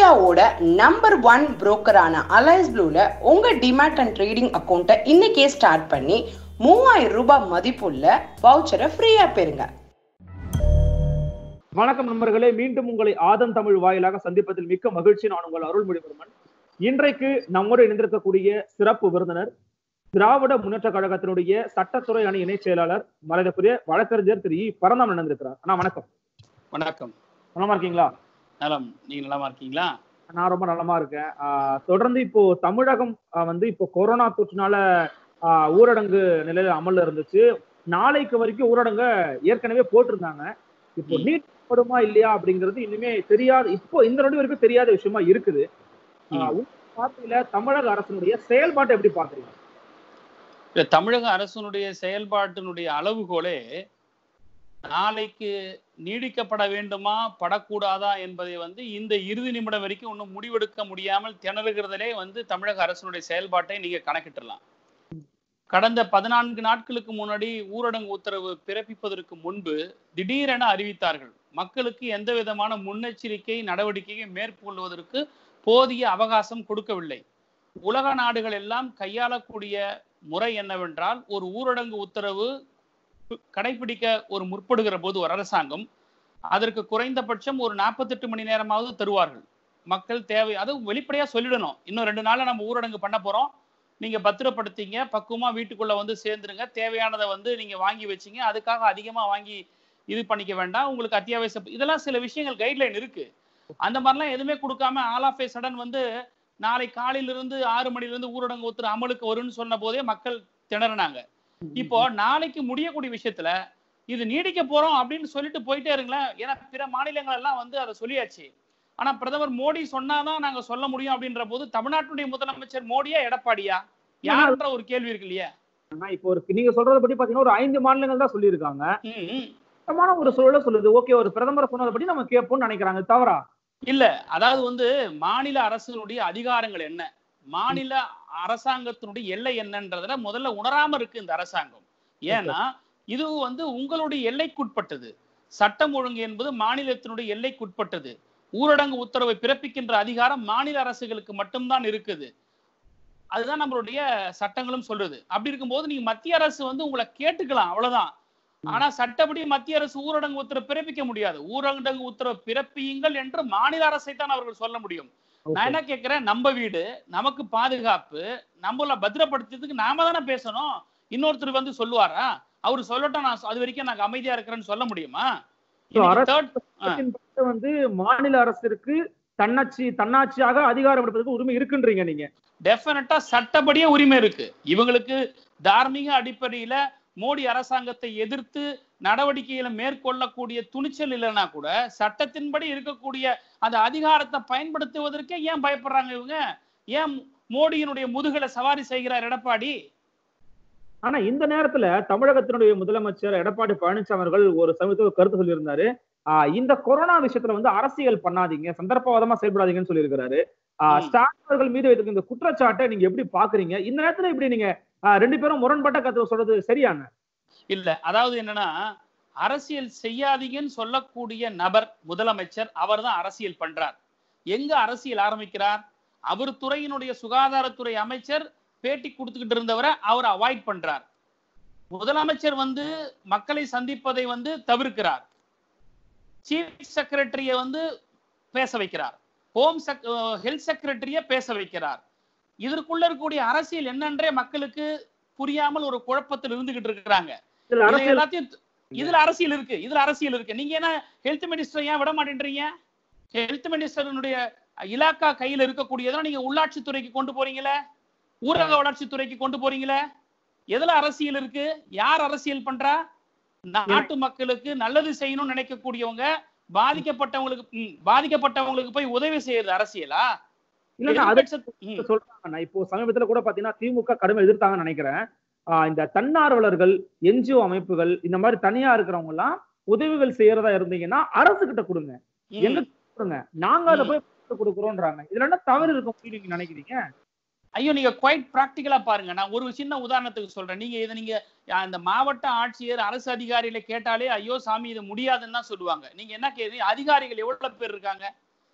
இந்தியாவோட number one புரோக்கரான Alice ப்ளூல உங்க டிமேட் அண்ட் ட்ரேடிங் அக்கௌண்ட்டை இன்னைக்கே ஸ்டார்ட் பண்ணி மூவாயிரம் ரூபாய் மதிப்புள்ள வவுச்சரை ஃப்ரீயா பெறுங்க வணக்கம் நண்பர்களே மீண்டும் உங்களை ஆதன் தமிழ் வாயிலாக சந்திப்பதில் மிக்க மகிழ்ச்சி நான் உங்கள் அருள்மொழிவர்மன் இன்றைக்கு நம்மோடு இணைந்திருக்கக்கூடிய சிறப்பு விருந்தினர் திராவிட முன்னேற்ற கழகத்தினுடைய சட்டத்துறை அணி இணைச் செயலாளர் மறைதக்குரிய வழக்கறிஞர் திரு இ பரந்தாம் இணைந்திருக்கிறார் அண்ணா வணக்கம் வணக்கம் நலமா இருக்கீங்களா நலம் நீங்க நலமா இருக்கீங்களா நான் ரொம்ப நலமா இருக்கேன் ஆஹ் தொடர்ந்து இப்போ தமிழகம் ஆஹ் வந்து இப்போ கொரோனா தொற்றுனால ஆஹ் ஊரடங்கு நிலையில அமல்ல இருந்துச்சு நாளைக்கு வரைக்கும் ஊரடங்க ஏற்கனவே போட்டிருந்தாங்க இப்போ ம். நீட்டப்படுமா இல்லையா அப்படிங்கிறது இனிமே தெரியாத இப்போ இந்த நொடி வரைக்கும் தெரியாத விஷயமா இருக்குது ஆஹ் உங்க பார்வையில தமிழக அரசினுடைய செயல்பாட்டை எப்படி பாக்குறீங்க இல்ல தமிழக அரசனுடைய செயல்பாட்டினுடைய அளவுகோலே நாளைக்கு நீடிக்கப்பட வேண்டுமா படக்கூடாதா என்பதை வந்து இந்த இறுதி நிமிடம் வரைக்கும் இன்னும் முடிவெடுக்க முடியாமல் திணறுகிறதிலே வந்து தமிழக அரசனுடைய செயல்பாட்டை நீங்க கணக்கிட்டுலாம் கடந்த பதினான்கு நாட்களுக்கு முன்னாடி ஊரடங்கு உத்தரவு பிறப்பிப்பதற்கு முன்பு திடீரென அறிவித்தார்கள் மக்களுக்கு எந்த விதமான முன்னெச்சரிக்கை நடவடிக்கையை மேற்கொள்வதற்கு போதிய அவகாசம் கொடுக்கவில்லை உலக நாடுகள் எல்லாம் கையாளக்கூடிய முறை என்னவென்றால் ஒரு ஊரடங்கு உத்தரவு கடைபிடிக்க ஒரு முற்படுகிற போது ஒரு அரசாங்கம் அதற்கு குறைந்தபட்சம் ஒரு நாற்பத்தெட்டு மணி நேரமாவது தருவார்கள் மக்கள் தேவை அது வெளிப்படையா சொல்லிடணும் இன்னும் ரெண்டு நாள்ல நம்ம ஊரடங்கு பண்ண போறோம் நீங்க பத்திரப்படுத்திங்க பக்குவமா வீட்டுக்குள்ள வந்து சேர்ந்துருங்க தேவையானதை வந்து நீங்க வாங்கி வச்சீங்க அதுக்காக அதிகமா வாங்கி இது பண்ணிக்க வேண்டாம் உங்களுக்கு அத்தியாவசிய இதெல்லாம் சில விஷயங்கள் கைட்லைன் இருக்கு அந்த மாதிரிலாம் எதுவுமே கொடுக்காம ஆல் ஆஃப் ஏ சடன் வந்து நாளை காலையில இருந்து ஆறு மணில இருந்து ஊரடங்கு ஒத்துரு அமலுக்கு வரும்னு சொன்ன போதே மக்கள் திணறினாங்க இப்போ நாளைக்கு முடியக்கூடிய விஷயத்துல இது நீடிக்க போறோம் அப்படின்னு சொல்லிட்டு போயிட்டே இருங்களேன் ஏன்னா பிற மாநிலங்கள் எல்லாம் வந்து அதை சொல்லியாச்சு ஆனா பிரதமர் மோடி சொன்னாதான் நாங்க சொல்ல முடியும் அப்படின்ற போது தமிழ்நாட்டுடைய முதலமைச்சர் மோடியா எடப்பாடியா யாருன்ற ஒரு கேள்வி இருக்கு இல்லையா ஆனா இப்போ ஒரு நீங்க சொல்றத பத்தி பாத்தீங்கன்னா ஒரு ஐந்து மாநிலங்கள் தான் சொல்லியிருக்காங்க ம், ம். சுத்தமான ஒரு சூழல சொல்லுது ஓகே ஒரு பிரதமர் சொன்னதை நம்ம கேட்போம்னு நினைக்கிறாங்க இது தவறா இல்ல அதாவது வந்து மாநில அரசுடைய அதிகாரங்கள் என்ன மாநில அரசாங்கத்தினுடைய எல்லை என்னன்றதுல முதல்ல உணராம இருக்கு இந்த அரசாங்கம் ஏன்னா இது வந்து உங்களுடைய எல்லைக்குட்பட்டது சட்டம் ஒழுங்கு என்பது மாநிலத்தினுடைய எல்லைக்குட்பட்டது ஊரடங்கு உத்தரவை பிறப்பிக்கின்ற அதிகாரம் மாநில அரசுகளுக்கு மட்டும்தான் இருக்குது அதுதான் நம்மளுடைய சட்டங்களும் சொல்றது அப்படி இருக்கும்போது நீங்க மத்திய அரசு வந்து உங்களை கேட்டுக்கலாம் அவ்வளவுதான் ஆனா சட்டப்படி மத்திய அரசு ஊரடங்கு உத்தரவு பிறப்பிக்க முடியாது ஊரடங்கு உத்தரவு பிறப்பியுங்கள் என்று மாநில அரசை தான் அவர்கள் சொல்ல முடியும் நான் என்ன கேட்கிறேன் நம்ம வீடு நமக்கு பாதுகாப்பு நம்மள பத்திரப்படுத்துறதுக்கு நாம தானே பேசணும் இன்னொருத்தர் வந்து சொல்லுவாரா அவர் சொல்லட்டும் நான் அது வரைக்கும் நான் அமைதியா இருக்கிறேன்னு சொல்ல முடியுமா So, அரசு- Third- அரசின் பக்கம் வந்து மாநில அரசிற்கு தன்னாட்சி தன்னாட்சியாக அதிகாரம் எடுப்பதற்கு உரிமை இருக்குன்றீங்க நீங்க டெஃபினட்டா சட்டப்படியே உரிமை இருக்கு இவங்களுக்கு தார்மீக அடிப்படையில மோடி அரசாங்கத்தை எதிர்த்து நடவடிக்கைகளை மேற்கொள்ளக்கூடிய துணிச்சல் இல்லைன்னா கூட சட்டத்தின்படி இருக்கக்கூடிய அந்த அதிகாரத்தை பயன்படுத்துவதற்கே ஏன் பயப்படுறாங்க இவங்க ஏன் மோடியினுடைய முதுகலை சவாரி செய்கிறார் எடப்பாடி ஆனா இந்த நேரத்துல தமிழகத்தினுடைய முதலமைச்சர் எடப்பாடி பழனிசாமி அவர்கள் ஒரு சமயத்துல ஒரு கருத்து சொல்லியிருந்தாரு ஆஹ் இந்த கொரோனா விஷயத்துல வந்து அரசியல் பண்ணாதீங்க சந்தர்ப்பவாதமா செயல்படாதீங்கன்னு சொல்லியிருக்கிறாரு ஆஹ் ம். ஸ்டாலின் அவர்கள் மீது வைத்திருக்க இந்த குற்றச்சாட்டை நீங்க எப்படி பாக்குறீங்க இந்த நேரத்துல இப்படி நீங்க ஆஹ் ரெண்டு பேரும் முரண்பட்ட கருத்து சொல்றது சரியான இல்ல அதாவது என்னன்னா அரசியல் செய்யாதீங்கன்னு சொல்லக்கூடிய நபர் முதலமைச்சர் அவர்தான் அரசியல் பண்றார் எங்க அரசியல் ஆரம்பிக்கிறார் அவர் துறையினுடைய சுகாதாரத்துறை அமைச்சர் பேட்டி கொடுத்துக்கிட்டு இருந்தவரை அவர் அவாய்ட் பண்றார் முதலமைச்சர் வந்து மக்களை சந்திப்பதை வந்து தவிர்க்கிறார் சீஃப் செக்ரட்டரியை வந்து பேச வைக்கிறார் ஹோம் செக் ஹெல்த் செக்ரட்டரிய பேச வைக்கிறார் இதற்குள்ள இருக்கக்கூடிய அரசியல் என்னன்றே மக்களுக்கு புரியாமல் ஒரு குழப்பத்தில் இருந்துகிட்டு இருக்கிறாங்க இதுல இதை அரசியல் எல்லாத்தையும் இதுல அரசியல் இருக்கு இதுல அரசியல் இருக்கு நீங்க என்ன ஹெல்த் மினிஸ்டர் ஏன் விட மாட்டேன்றீங்க ஹெல்த் மினிஸ்டருடைய இலாக்கா கையில இருக்கக்கூடியதெல்லாம் நீங்க உள்ளாட்சித்துறைக்கு கொண்டு போறீங்களே ஊரக வளர்ச்சித்துறைக்கு கொண்டு போறீங்களே எதுல அரசியல் இருக்கு யார் அரசியல் பண்றா நாட்டு மக்களுக்கு நல்லது செய்யணும்னு நினைக்கக்கூடியவங்க பாதிக்கப்பட்டவங்களுக்கு ம், பாதிக்கப்பட்டவங்களுக்கு போய் உதவி செய்யறது அரசியலா இல்லன்னா அது எதிர்க்கட்சி- ம். சொல்றாங்க இப்போ சமீபத்துல கூட பாத்தீங்கன்னா திமுக கடுமை எதிர்த்தாங்கன்னு நினைக்கிறேன் ஆஹ் இந்த தன்னார்வலர்கள் என்ஜிஓ அமைப்புகள் இந்த மாதிரி தனியா இருக்கிறவங்க எல்லாம் உதவிகள் செய்யறதா இருந்தீங்கன்னா அரசு கிட்ட கொடுங்க ம். எங்க கொடுங்க நாங்க அதை போய் போட்டு கொடுக்குறோன்றாங்க இதுல என்ன தவறு இருக்க முடியும் நீங்க நினைக்கிறீங்க ஐயோ நீங்க குவைட் ப்ராக்டிக்கலா பாருங்க நான் ஒரு சின்ன உதாரணத்துக்கு சொல்றேன் நீங்க இதை நீங்க அஹ், இந்த மாவட்ட ஆட்சியர் அரசு அதிகாரிகளை கேட்டாலே ஐயோ சாமி இது முடியாதுன்னு தான் சொல்லுவாங்க நீங்க என்ன கேக்குறீங்க அதிகாரிகள் எவ்வளவு பேர் இருக்காங்க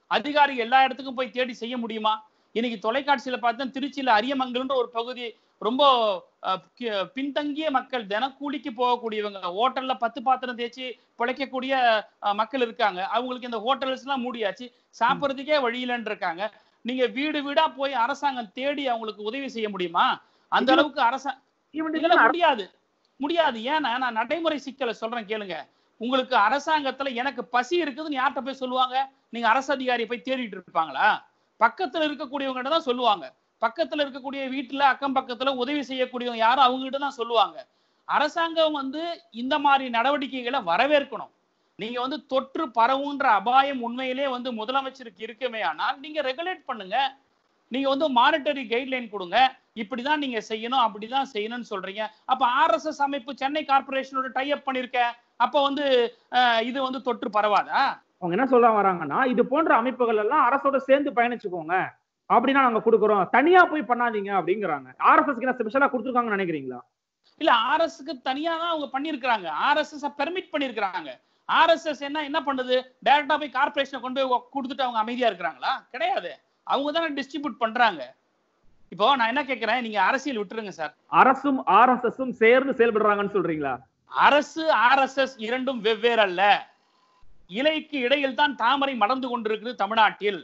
அதிகாரிகள் எல்லா இடத்துக்கும் போய் தேடி செய்ய முடியுமா இன்னைக்கு தொலைக்காட்சியில பார்த்தா திருச்சியில அரியமங்கலம்ன்ற ஒரு பகுதி ரொம்ப அஹ், கி- பின்தங்கிய மக்கள் தினக்கூலிக்கு போகக்கூடியவங்க ஹோட்டல்ல பத்து பாத்திரம் தேய்ச்சி பிழைக்கக்கூடிய அஹ், மக்கள் இருக்காங்க அவங்களுக்கு இந்த ஹோட்டல்ஸ் எல்லாம் மூடியாச்சு சாப்பிட்றதுக்கே வழியிலன்னு இருக்காங்க நீங்க வீடு வீடா போய் அரசாங்கம் தேடி அவங்களுக்கு உதவி செய்ய முடியுமா அந்த இதுல- அளவுக்கு அரசாங்கம் இல்ல முடியாது முடியாது ஏன்னா நான் நடைமுறை சிக்கலை சொல்றேன் கேளுங்க உங்களுக்கு அரசாங்கத்துல எனக்கு பசி இருக்குதுன்னு யார்கிட்ட போய் சொல்லுவாங்க நீங்க அரசு அதிகாரியை போய் தேடிட்டு இருப்பாங்களா பக்கத்துல இருக்கக்கூடியவங்க தான் சொல்லுவாங்க பக்கத்துல இருக்கக்கூடிய வீட்டுல அக்கம் பக்கத்துல உதவி செய்யக்கூடியவங்க யாரும் அவங்க கிட்ட தான் சொல்லுவாங்க அரசாங்கம் வந்து இந்த மாதிரி நடவடிக்கைகளை வரவேற்கணும் நீங்க வந்து தொற்று பரவுன்ற அபாயம் உண்மையிலே வந்து முதலமைச்சருக்கு இருக்குமே ஆனால் நீங்க ரெகுலேட் பண்ணுங்க நீங்க வந்து மானிட்டரி கைட்லைன் கொடுங்க இப்படிதான் நீங்க செய்யணும் அப்படிதான் செய்யணும்னு சொல்றீங்க அப்ப ஆர்எஸ்எஸ் அமைப்பு சென்னை கார்பரேஷனோட டைப் பண்ணிருக்க அப்ப வந்து அஹ், இது வந்து தொற்று பரவாதா அவங்க என்ன சொல்ல வராங்கன்னா இது போன்ற அமைப்புகள் எல்லாம் அரசோட சேர்ந்து பயணிச்சுக்கோங்க அப்படின்னா நாங்க கொடுக்குறோம் தனியா போய் பண்ணாதீங்க அப்படிங்கிறாங்க ஆர்எஸ்எஸ்க்கு என்ன ஸ்பெஷலா கொடுத்துருக்காங்கன்னு நினைக்கிறீங்களா இல்ல ஆர்எஸ்க்கு தனியா தான் அவங்க பண்ணிருக்காங்க ஆர்எஸ்எஸ் பெர்மிட் பண்ணிருக்காங்க ஆர்எஸ்எஸ் என்ன என்ன பண்ணுது டைரக்டா போய் கார்பரேஷனை கொண்டு போய் கொடுத்துட்டு அவங்க அமைதியா இருக்கிறாங்களா கிடையாது அவங்க தானே டிஸ்ட்ரிபியூட் பண்றாங்க இப்போ நான் என்ன கேக்குறேன் நீங்க அரசியல் விட்டுருங்க சார் அரசும் ஆர்எஸ்எஸும் சேர்ந்து செயல்படுறாங்கன்னு சொல்றீங்களா அரசு ஆர்எஸ்எஸ் இரண்டும் வெவ்வேறு அல்ல இலைக்கு இடையில் தான் தாமரை மலர்ந்து கொண்டிருக்கிறது தமிழ்நாட்டில்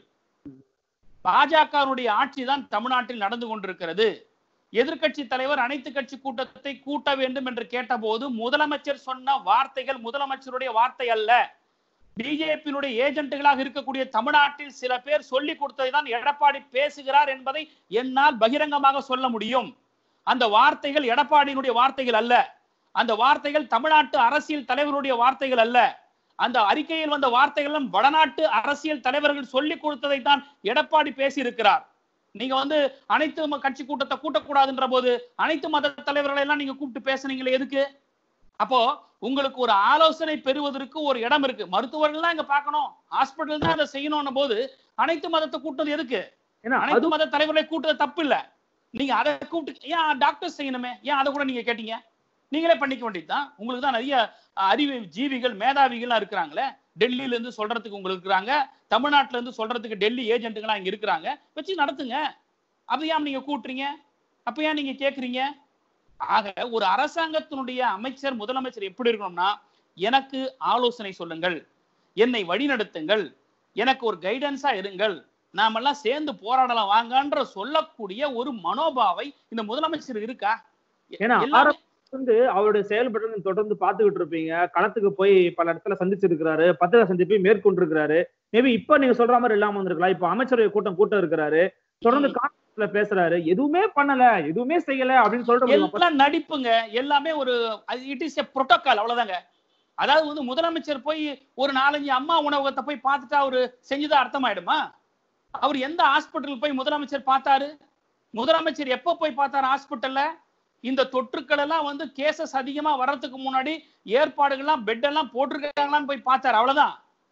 பாஜகவினுடைய ஆட்சி தான் தமிழ்நாட்டில் நடந்து கொண்டிருக்கிறது எதிர்க்கட்சி தலைவர் அனைத்து கட்சி கூட்டத்தை கூட்ட வேண்டும் என்று கேட்டபோது முதலமைச்சர் சொன்ன வார்த்தைகள் முதலமைச்சருடைய வார்த்தை அல்ல பிஜேபியினுடைய ஏஜென்ட்டுகளாக இருக்கக்கூடிய தமிழ்நாட்டில் சில பேர் சொல்லி கொடுத்ததை தான் எடப்பாடி பேசுகிறார் என்பதை என்னால் பகிரங்கமாக சொல்ல முடியும் அந்த வார்த்தைகள் எடப்பாடியினுடைய வார்த்தைகள் அல்ல அந்த வார்த்தைகள் தமிழ்நாட்டு அரசியல் தலைவருடைய வார்த்தைகள் அல்ல அந்த அறிக்கையில் வந்த வார்த்தைகள் எல்லாம் வடநாட்டு அரசியல் தலைவர்கள் சொல்லிக் கொடுத்ததை தான் எடப்பாடி பேசியிருக்கிறார் நீங்க வந்து அனைத்து ம- கட்சி கூட்டத்தை கூட்டக்கூடாதுன்ற போது அனைத்து மத தலைவர்களை எல்லாம் நீங்க கூப்பிட்டு பேசுனீங்களே எதுக்கு அப்போ உங்களுக்கு ஒரு ஆலோசனை பெறுவதற்கு ஒரு இடம் இருக்கு மருத்துவர்கள் தான் இங்க பார்க்கணும் ஹாஸ்பிட்டல் தான் அதை செய்யணும் போது அனைத்து மதத்தை கூட்டது எதுக்கு ஏன்னா அனைத்து அது மத தலைவர்களை கூட்டுறது தப்பு இல்ல நீங்க அதை கூப்பிட்டு ஏன் டாக்டர் செய்யணுமே ஏன் அதை கூட நீங்க கேட்டீங்க நீங்களே பண்ணிக்க வேண்டியதுதான் உங்களுக்கு தான் நிறைய அஹ், அறிவு ஜீவிகள் மேதாவிகள்லாம் இருக்கிறாங்களே டெல்லியில இருந்து சொல்றதுக்கு உங்களுக்கு இருக்கிறாங்க தமிழ்நாட்டுல இருந்து சொல்றதுக்கு டெல்லி ஏஜென்ட்டுங்களாம் இங்க இருக்கிறாங்க வச்சு நடத்துங்க அப்ப ஏன் நீங்க கூட்டுறீங்க அப்ப ஏன் நீங்க கேக்குறீங்க ஆக ஒரு அரசாங்கத்தினுடைய அமைச்சர் முதலமைச்சர் எப்படி இருக்கணும்னா எனக்கு ஆலோசனை சொல்லுங்கள் என்னை வழிநடத்துங்கள் எனக்கு ஒரு கைடன்ஸா இருங்கள் நாமெல்லாம் சேர்ந்து போராடலாம் வாங்கன்ற சொல்லக்கூடிய ஒரு மனோபாவை இந்த முதலமைச்சர் இருக்கா ஏன்னா எல்லாமே- வந்து அவருடைய செயல்பட்டு தொடர்ந்து பார்த்துக்கிட்டு இருப்பீங்க களத்துக்கு போய் பல இடத்துல சந்திச்சிருக்கிறாரு பத்திரிகை சந்திப்பை மேற்கொண்டிருக்கிறாரு மேபி இப்ப நீங்க சொல்ற மாதிரி இல்லாம வந்திருக்கலாம் இப்ப அமைச்சரவை கூட்டம் கூட்டம் இருக்கிறாரு தொடர்ந்து ம். கான்ஃபரன்ஸ்ல பேசுறாரு எதுவுமே பண்ணல எதுவுமே செய்யல அப்படின்னு சொல்லிட்டு உங்களுக்கு எல்லாம் நடிப்புங்க எல்லாமே ஒரு இட் இஸ் எ புரோட்டோகால் அவ்வளவுதாங்க அதாவது வந்து முதலமைச்சர் போய் ஒரு நாலஞ்சு அம்மா உணவகத்தை போய் பார்த்துட்டா அவரு செஞ்சுதான் அர்த்தமாயிடுமா அவர் எந்த ஹாஸ்பிட்டல் போய் முதலமைச்சர் பார்த்தாரு முதலமைச்சர் எப்ப போய் பார்த்தாரு ஹாஸ்பிட்டல்ல இந்த தொற்றுக்கள் எல்லாம் வந்து கேசஸ் அதிகமா வர்றதுக்கு முன்னாடி ஏற்பாடுகள்லாம் பெட் எல்லாம் போட்டிருக்காங்களான்னு போய் பார்த்தாரு அவ்வளவுதான்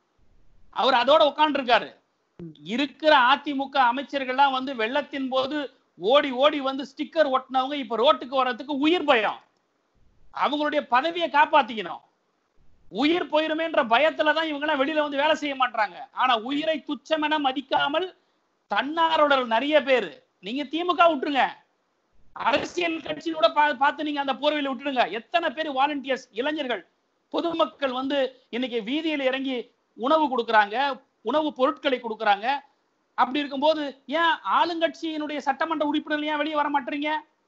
அவர் அதோட உட்கார்ந்துருக்காரு இருக்கிற அதிமுக அமைச்சர்கள்லாம் வந்து வெள்ளத்தின் போது ஓடி ஓடி வந்து ஸ்டிக்கர் ஒட்டினவங்க இப்ப ரோட்டுக்கு வர்றதுக்கு உயிர் பயம் அவங்களுடைய பதவியை காப்பாத்திக்கணும் உயிர் போயிருமேன்ற பயத்துல தான் இவங்க எல்லாம் வெளியில வந்து வேலை செய்ய மாட்டாங்க ஆனா உயிரை துச்சமென மதிக்காமல் தன்னார்வலர்கள் நிறைய பேரு நீங்க திமுக விட்டுருங்க அரசியல் கட்சியோட பா- பார்த்து நீங்க அந்த போர்வையில விட்டுருங்க எத்தனை பேர் வாலண்டியர்ஸ் இளைஞர்கள் பொதுமக்கள் வந்து இன்னைக்கு வீதியில இறங்கி உணவு கொடுக்கறாங்க உணவு பொருட்களை கொடுக்கறாங்க அப்படி இருக்கும்போது ஏன் ஆளுங்கட்சியினுடைய சட்டமன்ற உறுப்பினர்கள் ஏன் வெளியே வர மாட்டீங்க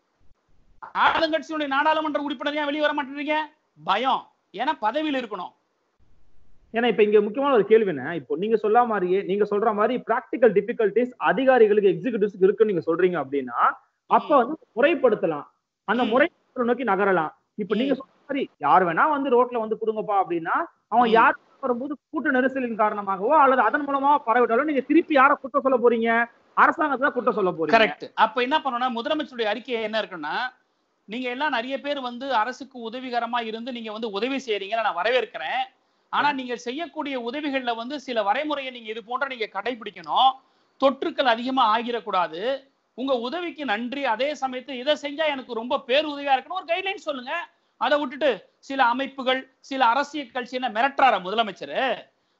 ஆளுங்கட்சியினுடைய நாடாளுமன்ற உறுப்பினர் ஏன் வெளியே வர மாட்டேறீங்க பயம் ஏன்னா பதவியில் இருக்கணும் ஏன்னா இப்ப இங்க முக்கியமான ஒரு கேள்வி என்ன இப்போ நீங்க சொல்ல மாதிரியே நீங்க சொல்ற மாதிரி பிராக்டிகல் டிஃபிகல்டிஸ் அதிகாரிகளுக்கு எக்ஸிகியூட்டிவ்ஸ்க்கு இருக்குன்னு நீங்க சொல்றீீங்க அப்படின்னா அப்ப வந்து முறைப்படுத்தலாம் அந்த ம். முறை நோக்கி நகரலாம் இப்ப நீங்க ம். சொல்ற மாதிரி யார் வேணா வந்து ரோட்ல வந்து கொடுங்கப்பா அப்படின்னா அவன் ம். யார் வரும்போது கூட்ட நெரிசலின் காரணமாகவோ அல்லது அதன் மூலமா பரவிட்டாலும் நீங்க திருப்பி யார குற்றம் சொல்ல போறீங்க அரசாங்கத்தை தான் குற்றம் சொல்ல போறீங்க கரெக்ட் அப்ப என்ன பண்ணணும்னா முதலமைச்சருடைய அறிக்கை என்ன இருக்குன்னா நீங்க எல்லாம் நிறைய பேர் வந்து அரசுக்கு உதவிகரமா இருந்து நீங்க வந்து உதவி செய்யறீங்க நான் வரவேற்கிறேன் ஆனா நீங்க செய்யக்கூடிய உதவிகள்ல வந்து சில வரைமுறையை நீங்க இது போன்ற நீங்க கடைபிடிக்கணும் தொற்றுக்கள் அதிகமா ஆகிடக்கூடாது உங்க உதவிக்கு நன்றி அதே சமயத்துல இதை செஞ்சா எனக்கு ரொம்ப பேருதவியா இருக்கணும் ஒரு கைட்லைன் சொல்லுங்க அதை விட்டுட்டு சில அமைப்புகள் சில அரசியல் கட்சி என்ன மிரட்டுறாரா முதலமைச்சர்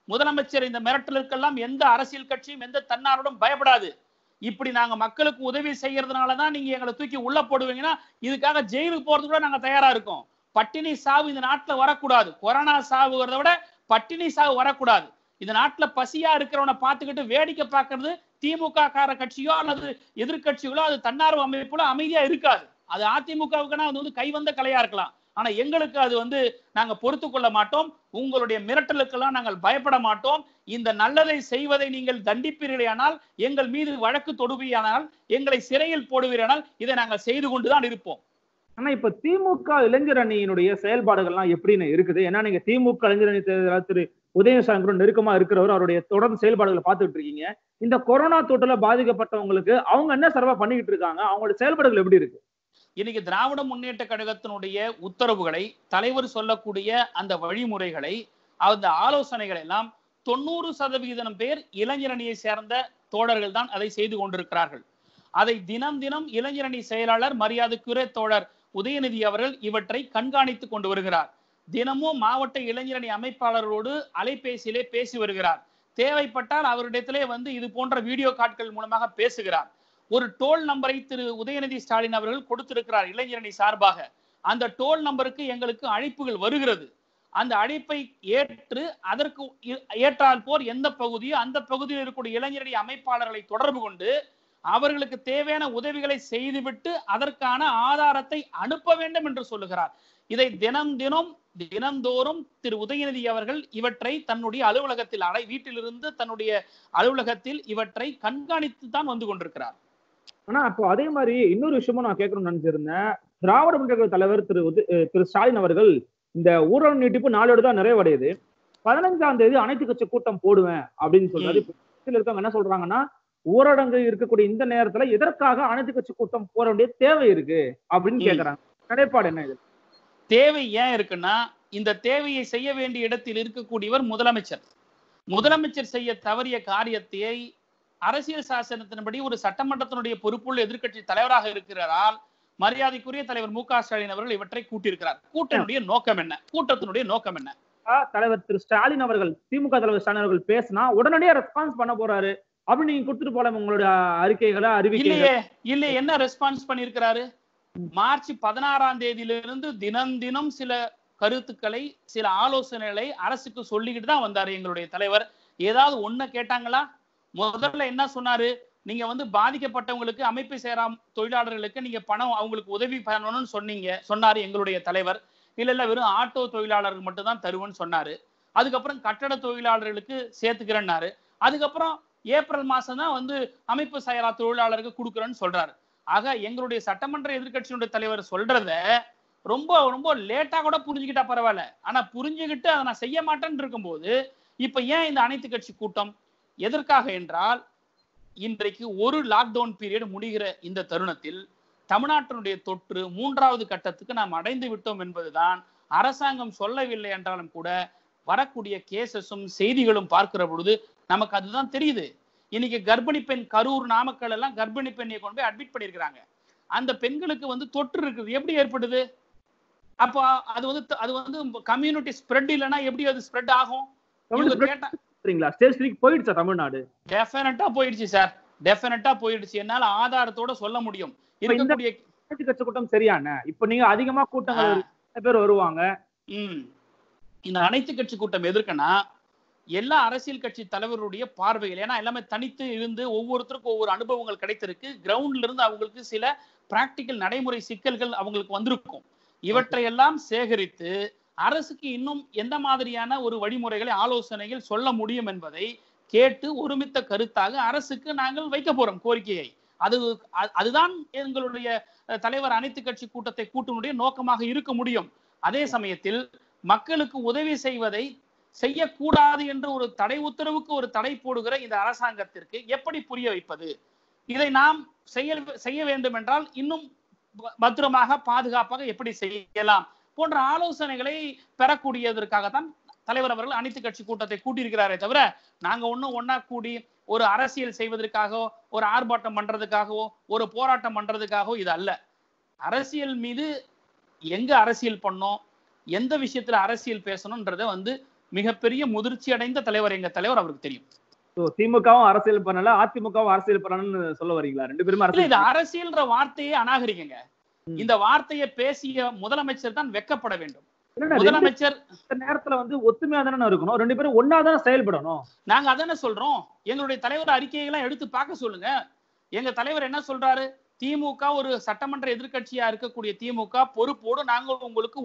முதலமைச்சர் இந்த மிரட்டலுக்கெல்லாம் எந்த அரசியல் கட்சியும் எந்த தன்னாரோடும் பயப்படாது இப்படி நாங்க மக்களுக்கு உதவி செய்யறதுனால தான் நீங்க எங்களை தூக்கி உள்ள போடுவீங்கன்னா இதுக்காக ஜெயிலுக்கு போறது கூட நாங்க தயாரா இருக்கோம் பட்டினி சாவு இந்த நாட்டுல வரக்கூடாது கொரோனா சாவுகிறத விட பட்டினி சாவு வரக்கூடாது இந்த நாட்டுல பசியா இருக்கிறவனை பார்த்துக்கிட்டு வேடிக்கை பார்க்கறது திமுக கார கட்சியோ அல்லது எதிர்க்கட்சிகளோ அது தன்னார்வ அமைப்புகளோ அமைதியா இருக்காது அது அதிமுகவுக்குன்னா அது வந்து கைவந்த கலையா இருக்கலாம் ஆனா எங்களுக்கு அது வந்து நாங்க பொறுத்து கொள்ள மாட்டோம் உங்களுடைய மிரட்டலுக்கெல்லாம் நாங்கள் பயப்பட மாட்டோம் இந்த நல்லதை செய்வதை நீங்கள் தண்டிப்பீர்களானால் எங்கள் மீது வழக்கு தொடுவீரானால் எங்களை சிறையில் போடுவீரானால் இதை நாங்கள் செய்து கொண்டுதான் இருப்போம் ஆனா இப்ப திமுக இளைஞர் அணியினுடைய செயல்பாடுகள்லாம் எப்படின்னு இருக்குது ஏன்னா நீங்க திமுக இளைஞர் அணி தேர்தலாளர் திரு உதயசாமி கூட நெருக்கமா இருக்கிறவர் அவருடைய தொடர்ந்து செயல்பாடுகளை பார்த்துட்டு இருக்கீங்க இந்த கொரோனா தொற்றுல பாதிக்கப்பட்டவங்களுக்கு அவங்க என்ன சிறப்பா பண்ணிக்கிட்டு இருக்காங்க அவங்களோட செயல்பாடுகள் எப்படி இருக்கு இன்னைக்கு திராவிட முன்னேற்ற கழகத்தினுடைய உத்தரவுகளை தலைவர் சொல்லக்கூடிய அந்த வழிமுறைகளை அந்த ஆலோசனைகள் எல்லாம் தொண்ணூறு சதவிகிதம் பேர் இளைஞரணியை சேர்ந்த தோழர்கள் தான் அதை செய்து கொண்டிருக்கிறார்கள் அதை தினம் தினம் இளைஞரணி செயலாளர் மரியாதைக்குரிய தோழர் உதயநிதி அவர்கள் இவற்றை கண்காணித்துக் கொண்டு வருகிறார் தினமும் மாவட்ட இளைஞரணி அமைப்பாளர்களோடு அலைபேசியிலே பேசி வருகிறார் தேவைப்பட்டால் அவரிடத்திலே வந்து இது போன்ற வீடியோ காட்கள் மூலமாக பேசுகிறார் ஒரு டோல் நம்பரை திரு உதயநிதி ஸ்டாலின் அவர்கள் கொடுத்திருக்கிறார் இளைஞரணி சார்பாக அந்த டோல் நம்பருக்கு எங்களுக்கு அழைப்புகள் வருகிறது அந்த அழைப்பை ஏற்று அதற்கு ஏற்றால் போர் எந்த பகுதியோ அந்த பகுதியில் இருக்கக்கூடிய இளைஞரணி அமைப்பாளர்களை தொடர்பு கொண்டு அவர்களுக்கு தேவையான உதவிகளை செய்துவிட்டு அதற்கான ஆதாரத்தை அனுப்ப வேண்டும் என்று சொல்லுகிறார் இதை தினம் தினம் தினந்தோறும் திரு உதயநிதி அவர்கள் இவற்றை தன்னுடைய அலுவலகத்தில் அடை வீட்டிலிருந்து தன்னுடைய அலுவலகத்தில் இவற்றை கண்காணித்து தான் வந்து கொண்டிருக்கிறார் ஆனா அப்போ அதே மாதிரி இன்னொரு விஷயமும் நான் கேட்கணும்னு நினைச்சிருந்தேன் திராவிட முன்னேற்ற தலைவர் திரு உத திரு ஸ்டாலின் அவர்கள் இந்த ஊரக நீட்டிப்பு நாளோடு தான் நிறைவடையுது பதினஞ்சாம் தேதி அனைத்து கட்சி கூட்டம் போடுவேன் அப்படின்னு சொல்றாரு இருக்கவங்க என்ன சொல்றாங்கன்னா ஊரடங்கு இருக்கக்கூடிய இந்த நேரத்துல எதற்காக அனைத்து கட்சி கூட்டம் போற வேண்டிய தேவை இருக்கு அப்படின்னு கேக்குறாங்க நிலைப்பாடு என்ன இது தேவை ஏன் இருக்குன்னா இந்த தேவையை செய்ய வேண்டிய இடத்தில் இருக்கக்கூடியவர் முதலமைச்சர் முதலமைச்சர் செய்ய தவறிய காரியத்தை அரசியல் சாசனத்தின்படி ஒரு சட்டமன்றத்தினுடைய பொறுப்புள்ள எதிர்க்கட்சி தலைவராக இருக்கிறாரால் மரியாதைக்குரிய தலைவர் மு க ஸ்டாலின் அவர்கள் இவற்றை கூட்டியிருக்கிறார் கூட்டனுடைய நோக்கம் என்ன கூட்டத்தினுடைய நோக்கம் என்ன தலைவர் திரு ஸ்டாலின் அவர்கள் திமுக தலைவர் ஸ்டாலின் அவர்கள் பேசினா உடனடியா ரெஸ்பான்ஸ் பண்ண போறாரு அப்படி நீங்க கொடுத்துட்டு போல உங்களுடைய அறிக்கைகளை அறிவிக்கை இல்லையே இல்ல என்ன ரெஸ்பான்ஸ் பண்ணிருக்கிறாரு மார்ச் பதினாறாம் தேதியிலிருந்து தினம் தினம் சில கருத்துக்களை சில ஆலோசனைகளை அரசுக்கு சொல்லிக்கிட்டு தான் வந்தாரு எங்களுடைய தலைவர் ஏதாவது ஒண்ணு கேட்டாங்களா முதல்ல என்ன சொன்னாரு நீங்க வந்து பாதிக்கப்பட்டவங்களுக்கு அமைப்பு சேராம் தொழிலாளர்களுக்கு நீங்க பணம் அவங்களுக்கு உதவி பண்ணணும்னு சொன்னீங்க சொன்னாரு எங்களுடைய தலைவர் இல்ல இல்ல வெறும் ஆட்டோ தொழிலாளர்கள் மட்டும் தான் தருவேன்னு சொன்னாரு அதுக்கப்புறம் கட்டட தொழிலாளர்களுக்கு சேர்த்துக்கிறேன்னாரு அதுக்கப்புறம் ஏப்ரல் மாசம் தான் வந்து அமைப்பு சாரா தொழிலாளருக்கு கொடுக்குறேன்னு சொல்றாரு ஆக எங்களுடைய சட்டமன்ற எதிர்கட்சியினுடைய தலைவர் சொல்றத ரொம்ப ரொம்ப லேட்டா கூட புரிஞ்சுக்கிட்டா பரவாயில்ல ஆனா புரிஞ்சுக்கிட்டு அதை நான் செய்ய மாட்டேன்னு இருக்கும்போது இப்ப ஏன் இந்த அனைத்து கட்சி கூட்டம் எதற்காக என்றால் இன்றைக்கு ஒரு லாக்டவுன் பீரியட் முடிகிற இந்த தருணத்தில் தமிழ்நாட்டினுடைய தொற்று மூன்றாவது கட்டத்துக்கு நாம் அடைந்து விட்டோம் என்பதுதான் அரசாங்கம் சொல்லவில்லை என்றாலும் கூட வரக்கூடிய கேசஸும் செய்திகளும் பார்க்கிற பொழுது நமக்கு அதுதான் தெரியுது இன்னைக்கு கர்ப்பிணி பெண் கரூர் நாமக்கல் எல்லாம் கர்ப்பிணி பெண்ணை கொண்டு போய் அட்மிட் பண்ணிருக்கிறாங்க அந்த பெண்களுக்கு வந்து தொற்று இருக்குது எப்படி ஏற்படுது அப்போ அது வந்து அது வந்து கம்யூனிட்டி ஸ்ப்ரெட் இல்லைன்னா எப்படி அது ஸ்ப்ரெட் ஆகும் சரிங்களா ஸ்டேஜ் த்ரீக்கு போயிடுச்சா தமிழ்நாடு டெஃபினட்டா போயிடுச்சு சார் டெஃபினட்டா போயிடுச்சு என்னால ஆதாரத்தோட சொல்ல முடியும் இருக்கக்கூடிய கட்சி கூட்டம் சரியான இப்ப நீங்க அதிகமா கூட்டங்கள் பேர் வருவாங்க ம் இந்த அனைத்து கட்சி கூட்டம் எதற்குன்னா எல்லா அரசியல் கட்சி தலைவருடைய பார்வைகள் ஏன்னா எல்லாமே தனித்து இருந்து ஒவ்வொருத்தருக்கும் ஒவ்வொரு அனுபவங்கள் கிடைத்திருக்கு கிரவுண்ட்ல இருந்து அவங்களுக்கு சில பிராக்டிக்கல் நடைமுறை சிக்கல்கள் அவங்களுக்கு வந்திருக்கும் இவற்றையெல்லாம் சேகரித்து அரசுக்கு இன்னும் எந்த மாதிரியான ஒரு வழிமுறைகளை ஆலோசனைகள் சொல்ல முடியும் என்பதை கேட்டு ஒருமித்த கருத்தாக அரசுக்கு நாங்கள் வைக்க போறோம் கோரிக்கையை அது அதுதான் எங்களுடைய தலைவர் அனைத்து கட்சி கூட்டத்தை கூட்டனுடைய நோக்கமாக இருக்க முடியும் அதே சமயத்தில் மக்களுக்கு உதவி செய்வதை செய்யக்கூடாது என்று ஒரு தடை உத்தரவுக்கு ஒரு தடை போடுகிற இந்த அரசாங்கத்திற்கு எப்படி புரிய வைப்பது இதை நாம் செய்ய செய்ய வேண்டும் என்றால் இன்னும் பத்திரமாக பாதுகாப்பாக எப்படி செய்யலாம் போன்ற ஆலோசனைகளை பெறக்கூடியதற்காகத்தான் தலைவர் அவர்கள் அனைத்து கட்சி கூட்டத்தை கூட்டியிருக்கிறாரே தவிர நாங்க ஒன்னும் ஒன்னா கூடி ஒரு அரசியல் செய்வதற்காகவோ ஒரு ஆர்ப்பாட்டம் பண்றதுக்காகவோ ஒரு போராட்டம் பண்றதுக்காகவோ இது அல்ல அரசியல் மீது எங்க அரசியல் பண்ணோம் எந்த விஷயத்துல அரசியல் பேசணும்ன்றத வந்து மிகப்பெரிய முதிர்ச்சி அடைந்த தலைவர் எங்க தலைவர் அவருக்கு தெரியும் So, திமுகவும் அரசியல் பண்ணல அதிமுகவும் அரசியல் பண்ணணும்னு சொல்ல வரீங்களா ரெண்டு பேருமே இல்ல இது அரசியல் அரசியல்ன்ற வார்த்தையே அநாகரிகங்க ம். இந்த வார்த்தையை பேசிய முதலமைச்சர் தான் வெக்கப்பட வேண்டும் இல்ல, ரெண்டு முதலமைச்சர் நேரத்துல வந்து ஒத்துமையா தானே இருக்கணும் ரெண்டு பேரும் ஒன்னா தானே செயல்படணும் நாங்க அதானே சொல்றோம் எங்களுடைய தலைவர் அறிக்கையெல்லாம் எடுத்து பார்க்க சொல்லுங்க எங்க தலைவர் என்ன சொல்றாரு திமுக ஒரு சட்டமன்ற எதிர்க்கட்சியா இருக்கக்கூடிய திமுக பொறுப்போடு நாங்கள் உங்களுக்கு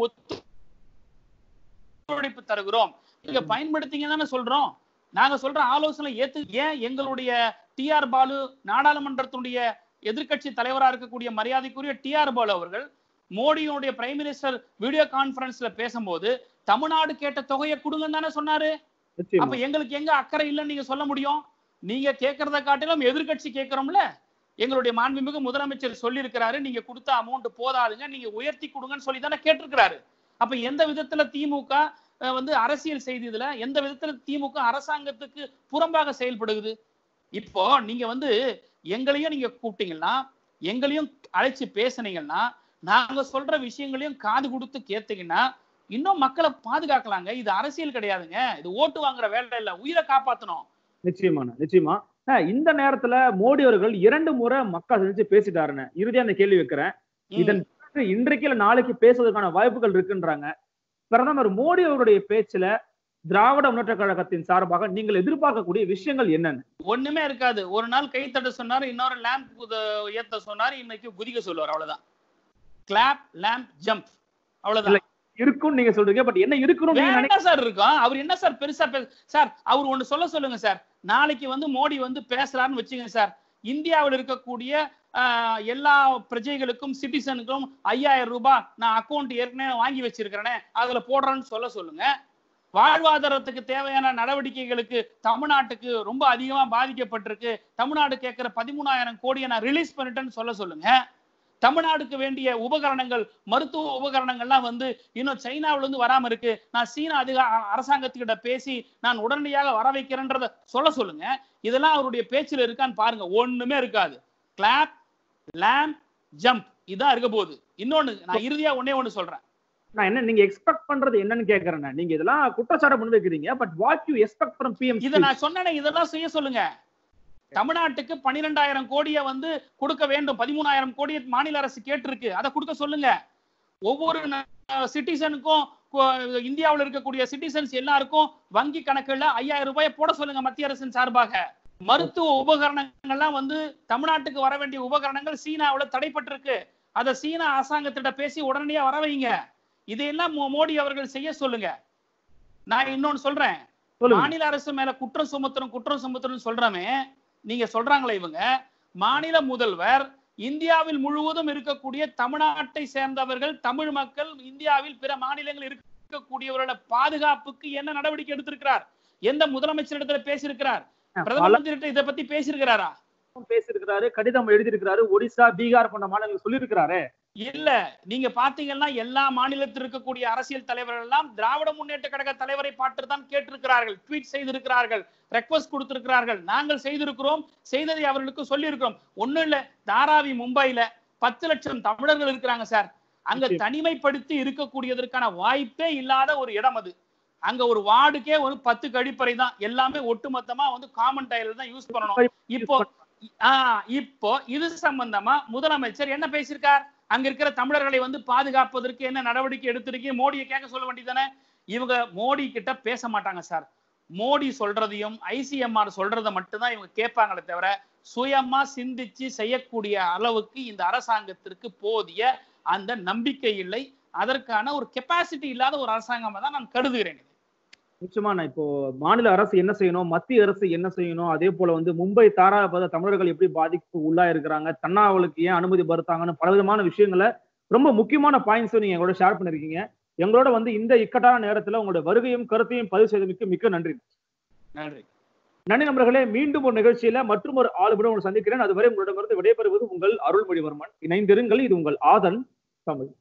ஒத்துழைப்பு தருகிறோம் நீங்க பயன்படுத்திங்க தானே சொல்றோம் நாங்க சொல்ற ஆலோசனை ஏத்து ஏன் எங்களுடைய டிஆர் பாலு நாடாளுமன்றத்தினுடைய எதிர்க்கட்சி தலைவரா இருக்கக்கூடிய மரியாதைக்குரிய டிஆர் பாலு அவர்கள் மோடியினுடைய பிரைம் மினிஸ்டர் வீடியோ கான்பரன்ஸ்ல பேசும்போது தமிழ்நாடு கேட்ட தொகையை கொடுங்கன்னு தானே சொன்னாரு நிச்சயமா அப்ப எங்களுக்கு எங்க அக்கறை இல்லைன்னு நீங்க சொல்ல முடியும் நீங்க கேட்கறத காட்டிலும் எதிர்க்கட்சி கேட்கிறோம்ல எங்களுடைய மாண்புமிகு முதலமைச்சர் சொல்லி இருக்கிறாரு நீங்க கொடுத்த அமௌண்ட் போதாதுங்க நீங்க உயர்த்தி கொடுங்கன்னு சொல்லி தானே கேட்டிருக்கிறாரு அப்ப எந்த விதத்துல திமுக அஹ், வந்து அரசியல் செய்ததுல எந்த விதத்துல திமுக அரசாங்கத்துக்கு புறம்பாக செயல்படுகிறது இப்போ நீங்க வந்து எங்களையும் நீங்க கூப்பிட்டீங்கன்னா எங்களையும் அழைச்சு பேசுனீங்கன்னா நாங்க சொல்ற விஷயங்களையும் காது கொடுத்து கேட்டீங்கன்னா இன்னும் மக்களை பாதுகாக்கலாங்க இது அரசியல் கிடையாதுங்க இது ஓட்டு வாங்குற வேலை இல்ல உயிரை காப்பாத்தணும் நிச்சயமான நிச்சயமா அஹ், இந்த நேரத்துல மோடி அவர்கள் இரண்டு முறை மக்கள் சந்திச்சு பேசிட்டாருன்னு இறுதியா அந்த கேள்வி வைக்கிறேன் ம். இதன் பிறகு இன்றைக்கு இல்ல நாளைக்கு பேசுவதற்கான வாய்ப்புகள் இருக்குன்றாங்க பிரதமர் மோடி அவருடைய பேச்சுல திராவிட முன்னேற்ற கழகத்தின் சார்பாக நீங்கள் எதிர்பார்க்கக்கூடிய விஷயங்கள் என்னென்ன ஒண்ணுமே இருக்காது ஒரு நாள் கை தட்ட சொன்னாரு இன்னொரு லேம்ப் ஏத்த சொன்னாரு இன்னைக்கு குதிக்க சொல்லுவார் அவ்வளவுதான் கிளாப் லேம்ப் ஜம்ப் அவ்வளவுதான் இருக்கும் நீங்க சொல்றீங்க பட் என்ன இருக்கணும் நீங்க வேற என்ன சார் இருக்கும் அவர் என்ன சார் பெருசா பேச சார் அவர் ஒண்ணு சொல்ல சொல்லுங்க சார் நாளைக்கு வந்து மோடி வந்து பேசுறாருன்னு வச்சுங்க சார் இந்தியாவில் இருக்கக்கூடிய ஆஹ், எல்லா பிரஜைகளுக்கும் சிட்டிசனுக்கும் ஐயாயிரம் ரூபாய் நான் அக்கௌண்ட் ஏற்கனவே வாங்கி வச்சிருக்கிறேனே அதுல போடுறேன்னு சொல்ல சொல்லுங்க வாழ்வாதாரத்துக்கு தேவையான நடவடிக்கைகளுக்கு தமிழ்நாட்டுக்கு ரொம்ப அதிகமா பாதிக்கப்பட்டிருக்கு தமிழ்நாடு கேட்கிற பதிமூணாயிரம் கோடியை நான் ரிலீஸ் பண்ணிட்டேன்னு சொல்ல சொல்லுங்க தமிழ்நாடுக்கு வேண்டிய உபகரணங்கள் மருத்துவ உபகரணங்கள்லாம் வந்து இன்னும் சைனாவுல இருந்து வராம இருக்கு நான் சீன அதிக அ- அரசாங்கத்துக்கிட்ட பேசி நான் உடனடியாக வர வைக்கிறேன்றத சொல்ல சொல்லுங்க இதெல்லாம் அவருடைய பேச்சுல இருக்கான்னு பாருங்க ஒண்ணுமே இருக்காது கிளாப் லேம்ப் ஜம்ப் இதான் இருக்க போகுது இன்னொன்னு நான் இறுதியா ஒண்ணே ஒண்ணு சொல்றேன் நான் என்ன நீங்க எக்ஸ்பெக்ட் பண்றது என்னன்னு கேக்குறேன் நான். நீங்க இதெல்லாம் குற்றச்சாட்டு பண்ணி வைக்கிறீங்க but what you expect from PM இதை நான் சொன்னேனே இதெல்லாம் செய்ய சொல்லுங்க தமிழ்நாட்டுக்கு பன்னிரெண்டாயிரம் கோடியை வந்து கொடுக்க வேண்டும் பதிமூணாயிரம் கோடியை மாநில அரசு கேட்டிருக்கு அதை கொடுக்க சொல்லுங்க ஒவ்வொரு சிட்டிசனுக்கும் இந்தியாவில் இருக்கக்கூடிய சிட்டிசன்ஸ் எல்லாருக்கும் வங்கி கணக்குல ஐயாயிரம் ரூபாயை போட சொல்லுங்க மத்திய அரசின் சார்பாக மருத்துவ உபகரணங்கள்லாம் வந்து தமிழ்நாட்டுக்கு வர வேண்டிய உபகரணங்கள் சீனாவுல தடைப்பட்டிருக்கு அதை சீனா அரசாங்கத்திட்ட பேசி உடனடியா வர வைங்க இதையெல்லாம் மோ- மோடி அவர்கள் செய்ய சொல்லுங்க நான் இன்னொன்னு சொல்றேன் சொல்லுங்க மாநில அரசு மேல குற்றம் சுமத்துறோம் குற்றம் சுமத்துறோம் சொல்றமே நீங்க சொல்றாங்களே இவங்க மாநில முதல்வர் இந்தியாவில் முழுவதும் இருக்கக்கூடிய தமிழ்நாட்டை சேர்ந்தவர்கள் தமிழ் மக்கள் இந்தியாவில் பிற மாநிலங்களில் இருக்கக்கூடியவர்களோட பாதுகாப்புக்கு என்ன நடவடிக்கை எடுத்திருக்கிறார் எந்த முதலமைச்சரிடத்துல பேசியிருக்கிறார் பிரதம பல மந்திரிட்ட இதை பத்தி பேசியிருக்கிறாரா பேசியிருக்கிறாரு கடிதம் எழுதியிருக்கிறாரு ஒடிசா பீகார் போன்ற மாநிலங்கள் சொல்லியிருக்கிறாரு இல்ல நீங்க பாத்தீங்கன்னா எல்லா மாநிலத்தில் இருக்கக்கூடிய அரசியல் தலைவர்கள் எல்லாம் திராவிட முன்னேற்ற கழக தலைவரை பார்த்து தான் கேட்டிருக்கிறார்கள் ட்வீட் செய்திருக்கிறார்கள் ரெக்வஸ்ட் கொடுத்திருக்கிறார்கள் நாங்கள் செய்திருக்கிறோம் செய்ததை அவர்களுக்கு சொல்லியிருக்கிறோம் ஒண்ணும் இல்ல தாராவி மும்பைல பத்து லட்சம் தமிழர்கள் இருக்கிறாங்க சார் அங்க நிச்சயம். தனிமைப்படுத்தி இருக்கக்கூடியதற்கான வாய்ப்பே இல்லாத ஒரு இடம் அது அங்க ஒரு வார்டுக்கே ஒரு பத்து கழிப்பறை தான் எல்லாமே ஒட்டுமொத்தமா வந்து காமன் டைலர் தான் யூஸ் பண்ணணும் இப்போ ஆஹ் இப்போ இது சம்பந்தமா முதலமைச்சர் என்ன பேசியிருக்கார் அங்க இருக்கிற தமிழர்களை வந்து பாதுகாப்பதற்கு என்ன நடவடிக்கை எடுத்திருக்கீங்க மோடியை கேட்க சொல்ல வேண்டியதானே இவங்க மோடி கிட்ட பேச மாட்டாங்க சார் மோடி சொல்றதையும் ஐசிஎம்ஆர் சொல்றதை மட்டும்தான் இவங்க கேட்பாங்களே தவிர சுயமா சிந்திச்சு செய்யக்கூடிய அளவுக்கு இந்த அரசாங்கத்திற்கு போதிய அந்த நம்பிக்கை இல்லை அதற்கான ஒரு கெப்பாசிட்டி இல்லாத ஒரு அரசாங்கமா தான் நான் கருதுகிறேன் இது. நிச்சயமா நான் இப்போ மாநில அரசு என்ன செய்யணும் மத்திய அரசு என்ன செய்யணும் அதே போல வந்து மும்பை தாராபத தமிழர்கள் எப்படி பாதிப்பு உள்ளா இருக்கிறாங்க தன்னாவலுக்கு ஏன் அனுமதி மறுத்தாங்கன்னு பலவிதமான விஷயங்களை ரொம்ப முக்கியமான பாயிண்ட்ஸும் நீங்க எங்களோட ஷேர் பண்ணிருக்கீங்க எங்களோட வந்து இந்த இக்கட்டான நேரத்துல உங்களோட வருகையும் கருத்தையும் பதிவு செய்தமைக்கு மிக்க நன்றி நன்றி நன்றி நண்பர்களே மீண்டும் ஒரு நிகழ்ச்சியில மற்றும் ஒரு ஆளுடன் உங்களை சந்திக்கிறேன் அதுவரை உங்களிடமிருந்து விடைபெறுவது உங்கள் அருள்மொழிவர்மன் இணைந்திருங்கள் இது உங்கள் ஆதன் தமிழ்